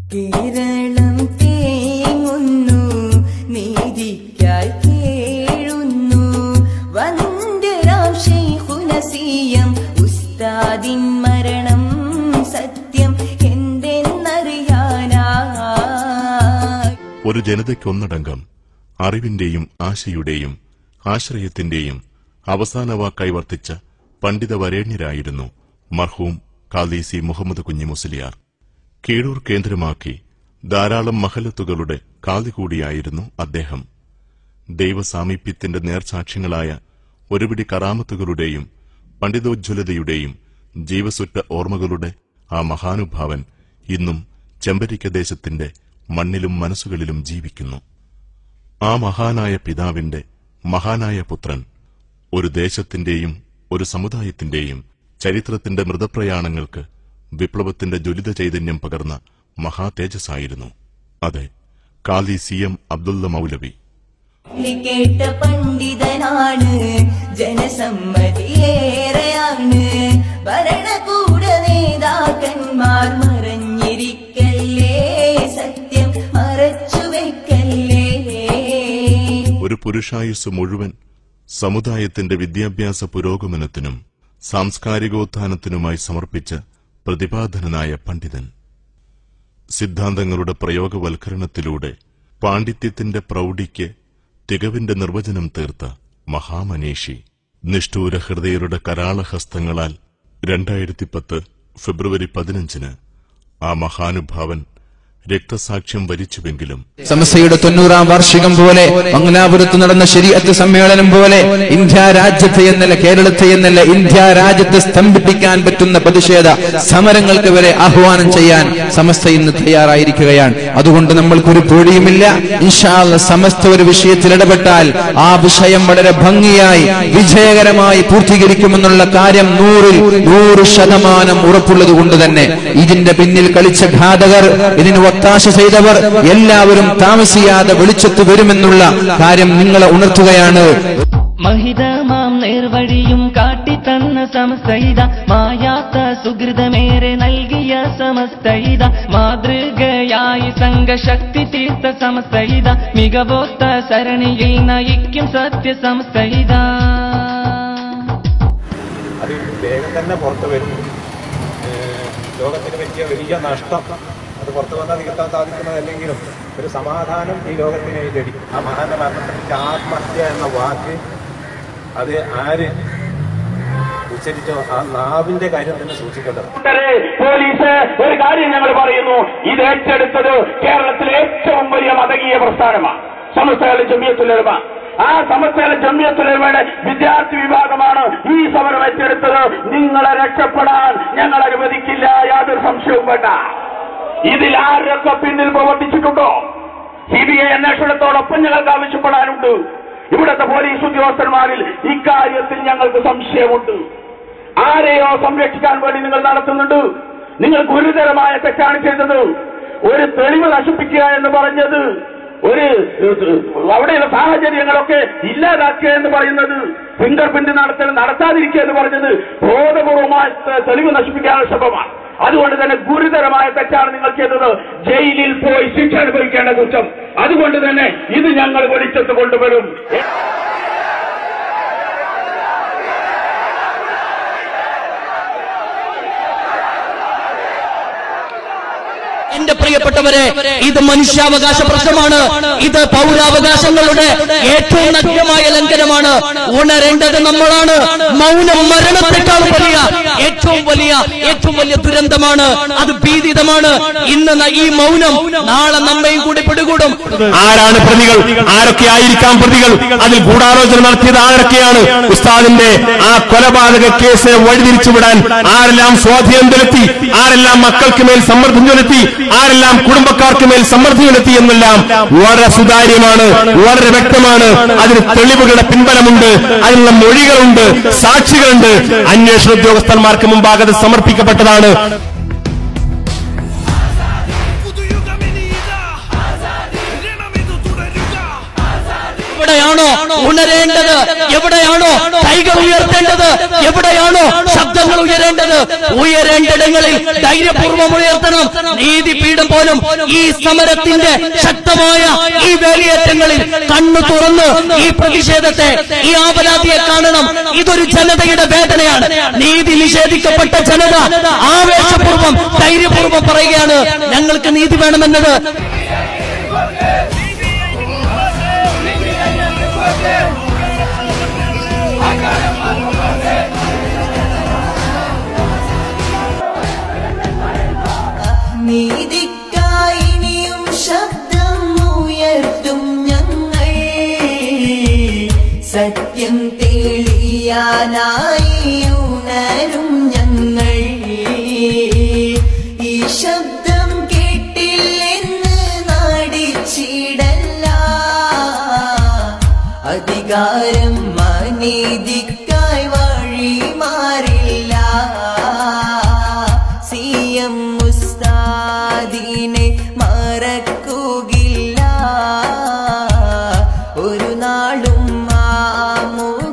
കേരളം തേങ്ങുന്നു നീതിക്കായി കേഴുന്നു വന്ദ്യരാം ശൈഖുനസിയം ഉസ്താദിൻ മരണം സത്യം എന്തെന്നറിയാനായി ഒരു ജനതയ്ക്കൊന്നടങ്കം അറിവിന്റെയും ആശയുടെയും ആശ്രയത്തിന്റെയും അവസാന വാക്കായി വർത്തിച്ച പണ്ഡിത വരേണ്യരായിരുന്നു മർഹൂം ഖാദീസി മുഹമ്മദ് കുഞ്ഞി മുസ്ലിയാർ കീഴൂർ കേന്ദ്രമാക്കി ധാരാളം മഹലത്തുകളുടെ കാതി കൂടിയായിരുന്നു അദ്ദേഹം ദൈവസാമീപ്യത്തിന്റെ നേർസാക്ഷ്യങ്ങളായ ഒരുപിടി കറാമത്തുകളുടെയും പണ്ഡിതോജ്വലതയുടെയും ജീവസുറ്റ ഓർമ്മകളുടെ ആ മഹാനുഭാവൻ ഇന്നും ചെമ്പരിക്ക ദേശത്തിന്റെ മണ്ണിലും മനസ്സുകളിലും ജീവിക്കുന്നു ആ മഹാനായ പിതാവിന്റെ മഹാനായ പുത്രൻ ഒരു ദേശത്തിന്റെയും ഒരു സമുദായത്തിന്റെയും ചരിത്രത്തിന്റെ മൃതപ്രയാണങ്ങൾക്ക് വിപ്ലവത്തിന്റെ ജ്വലിത ചൈതന്യം പകർന്ന മഹാതേജസ്സായിരുന്നു അതെ കാലി സി എം അബ്ദുള്ള മൗലവി കേട്ട പണ്ഡിതനാണ് ജനസമ്മതിയേറെയാണ് ഭരണകൂട നേതാക്കന്മാർ മറഞ്ഞിരിക്കല്ലേ സത്യം മറച്ചു വെക്കല്ലേ ഒരു പുരുഷായുസ് മുഴുവൻ സമുദായത്തിന്റെ വിദ്യാഭ്യാസ പുരോഗമനത്തിനും സാംസ്കാരികോത്ഥാനത്തിനുമായി സമർപ്പിച്ച പ്രതിപാദനനായ പണ്ഡിതൻ സിദ്ധാന്തങ്ങളുടെ പ്രയോഗവൽക്കരണത്തിലൂടെ പാണ്ഡിത്യത്തിന്റെ പ്രൗഢിക്ക് തികവിന്റെ നിർവചനം തീർത്ത മഹാമനീഷി നിഷ്ഠൂര ഹൃദയരുടെ കരാളഹസ്തങ്ങളാൽ രണ്ടായിരത്തി പത്ത് ഫെബ്രുവരി പതിനഞ്ചിന് ആ മഹാനുഭാവൻ രക്തസാക്ഷ്യം വരിച്ചുവെങ്കിലും സമസ്തയുടെ തൊണ്ണൂറാം വാർഷികം പോലെ മംഗലാപുരത്ത് നടന്ന ശരീഅത്ത് സമ്മേളനം പോലെ ഇന്ത്യ രാജ്യത്തെ എന്നല്ല കേരളത്തെ എന്നല്ല ഇന്ത്യ രാജ്യത്തെ സ്തംഭിപ്പിക്കാൻ പറ്റുന്ന പ്രതിഷേധ സമരങ്ങൾക്ക് വരെ ആഹ്വാനം ചെയ്യാൻ സമസ്ത ഇന്ന് തയ്യാറായിരിക്കുകയാണ് അതുകൊണ്ട് നമ്മൾക്കൊരു പേടിയുമില്ല ഇൻഷാല്ല സമസ്ത ഒരു വിഷയത്തിൽ ഇടപെട്ടാൽ ആ വിഷയം വളരെ ഭംഗിയായി വിജയകരമായി പൂർത്തീകരിക്കുമെന്നുള്ള കാര്യം നൂറിൽ നൂറ് ശതമാനം ഉറപ്പുള്ളത് കൊണ്ട് തന്നെ ഇതിന്റെ പിന്നിൽ കളിച്ച ഘാതകർ ഇതിന് ഒത്താശ ചെയ്തവർ എല്ലാവരും താമസിയാതെ വെളിച്ചത്ത് വരുമെന്നുള്ള കാര്യം നിങ്ങളെ ഉണർത്തുകയാണ് മഹിതമാം നേർവഴിയും കാട്ടിത്തന്ന സമസ്തയിത മായാത്ത സുഹൃതമേറെ നൽകിയ സമസ്തയിത മാതൃകയായി സംഘശക്തി തീർത്ത സമസ്തയിത മികവോത്ത സരണിയിൽ നയിക്കും സത്യ സമസ്തയിത അത് വേഗം തന്നെ പുറത്ത് വരും ഏഹ് ലോകത്തിന് പറ്റിയ വലിയ നഷ്ടം അത് പുറത്തു വന്നാൽ നികത്താൻ സാധിക്കുന്നതല്ലെങ്കിലും ഒരു സമാധാനം ഈ ലോകത്തിന് ലഭിക്കും ആ മഹാന്റെ മരണത്തെപ്പറ്റി ആത്മഹത്യ എന്ന വാക്ക് അത് ആര് ഉച്ചരിച്ചോ ആ നാവിന്റെ കാര്യം തന്നെ സൂക്ഷിക്കേണ്ടത് കൂട്ടരെ, പോലീസ് ഒരു കാര്യം ഞങ്ങൾ പറയുന്നു ഇത് ഏറ്റെടുത്തത് കേരളത്തിലെ ഏറ്റവും വലിയ മതകീയ പ്രസ്ഥാനമാണ് സമസ്തകാല ജമിയത്തുലമ ആ സമസ്തകാല ജമിയത്തുലമയുടെ വിദ്യാർത്ഥി വിഭാഗമാണ് ഈ സമരം ഏറ്റെടുത്തത് നിങ്ങളെ രക്ഷപ്പെടാൻ ഞങ്ങൾ അനുവദിക്കില്ല യാതൊരു സംശയവും വേണ്ട ഇതിൽ ആരൊക്കെ പിന്നിൽ പ്രവർത്തിച്ചിട്ടുണ്ടോ സി ബി ഐ അന്വേഷണത്തോടൊപ്പം ഞങ്ങൾക്ക് ആവശ്യപ്പെടാനുണ്ട് ഇവിടുത്തെ പോലീസ് ഉദ്യോഗസ്ഥന്മാരിൽ ഇക്കാര്യത്തിൽ ഞങ്ങൾക്ക് സംശയമുണ്ട് ആരെയോ സംരക്ഷിക്കാൻ വേണ്ടി നിങ്ങൾ നടത്തുന്നുണ്ട് നിങ്ങൾ ഗുരുതരമായ തെറ്റാണ് ചെയ്തത് ഒരു തെളിവ് നശിപ്പിക്കുക എന്ന് പറഞ്ഞത് ഒരു അവിടെയുള്ള സാഹചര്യങ്ങളൊക്കെ ഇല്ലാതാക്കുക എന്ന് പറയുന്നത് ഫിംഗർ പ്രിന്റ് നടത്തൽ നടത്താതിരിക്കുക എന്ന് പറഞ്ഞത് ബോധപൂർവമായ തെ- തെളിവ് നശിപ്പിക്കാനുള്ള ശ്രമമാണ് അതുകൊണ്ട് തന്നെ ഗുരുതരമായ തെറ്റാണ് നിങ്ങൾ ചെയ്തത് ജയിലിൽ പോയി ശിക്ഷ അനുഭവിക്കേണ്ട കുറ്റം അതുകൊണ്ട് തന്നെ ഇത് ഞങ്ങൾ വെളിച്ചത്ത് കൊണ്ടുവരും എന്റെ പ്രിയപ്പെട്ടവരെ ഇത് മനുഷ്യാവകാശ പ്രശ്നമാണ് ഇത് പൗരാവകാശങ്ങളുടെ ഏറ്റവും നഗ്നമായ ലംഘനമാണ് ഉണരേണ്ടത് നമ്മളാണ് മൗനം മരണത്തെക്കാൾ വലിയ ഏറ്റവും വലിയ ഏറ്റവും വലിയ ദുരന്തമാണ് അത് ഭീതിതമാണ് ഇന്ന് ന- ഈ മൗനം നാളെ നമ്മയും കൂടി പിടികൂടും ആരാണ് പ്രതികൾ ആരൊക്കെ ആയിരിക്കാം പ്രതികൾ അതിൽ ഗൂഢാലോചന നടത്തിയത് ആരൊക്കെയാണ് ഉസ്താദിന്റെ ആ കൊലപാതക കേസിനെ വഴിതിരിച്ചുവിടാൻ ആരെല്ലാം സ്വാധീനം ചെലുത്തി ആരെല്ലാം മക്കൾക്ക് മേൽ സമ്മർദ്ദം ചെലുത്തി ആരെല്ലാം കുടുംബക്കാർക്ക് മേൽ സമ്മർദ്ദം ചെലുത്തി എന്നെല്ലാം വളരെ സുതാര്യമാണ് വളരെ വ്യക്തമാണ് അതിന് തെളിവുകളുടെ പിൻബലമുണ്ട് അതിനുള്ള മൊഴികളുണ്ട് സാക്ഷികളുണ്ട് അന്വേഷണ ഉദ്യോഗസ്ഥന്മാർക്ക് മുമ്പാകെ അത് സമർപ്പിക്കപ്പെട്ടതാണ് ഇവിടെ എവിടെയാണോ ഉണരേണ്ടത് എവിടെയാണോ കൈകൾ ഉയർത്തേണ്ടത് എവിടെയാണോ ശബ്ദങ്ങൾ ഉയരേണ്ടത് ഉയരേണ്ടിടങ്ങളിൽ ധൈര്യപൂർവ്വം ഉയർത്തണം നീതിപീഠം പോലും ഈ സമരത്തിന്റെ ശക്തമായ ഈ വേലിയേറ്റങ്ങളിൽ കണ്ണു തുറന്ന് ഈ പ്രതിഷേധത്തെ ഈ ആപരാധിയെ കാണണം ഇതൊരു ജനതയുടെ വേദനയാണ് നീതി നിഷേധിക്കപ്പെട്ട ജനത ആവേശപൂർവ്വം ധൈര്യപൂർവ്വം പറയുകയാണ് ഞങ്ങൾക്ക് നീതി വേണമെന്നത് നീതിക്കായി ഇനിയും ശബ്ദം ഉയർത്തും ഞങ്ങൾ സത്യം തെളിയാനായി ഉണരും ഞങ്ങൾ ഈ ശബ്ദം കേട്ടില്ലെന്ന് നാടിച്ചിടല്ല അധികാരം അനീതിക്കായി വഴി മാറില്ല സി എം ഉസ്താദിനെ മറക്കുകയില്ല ഒരു നാളും ആ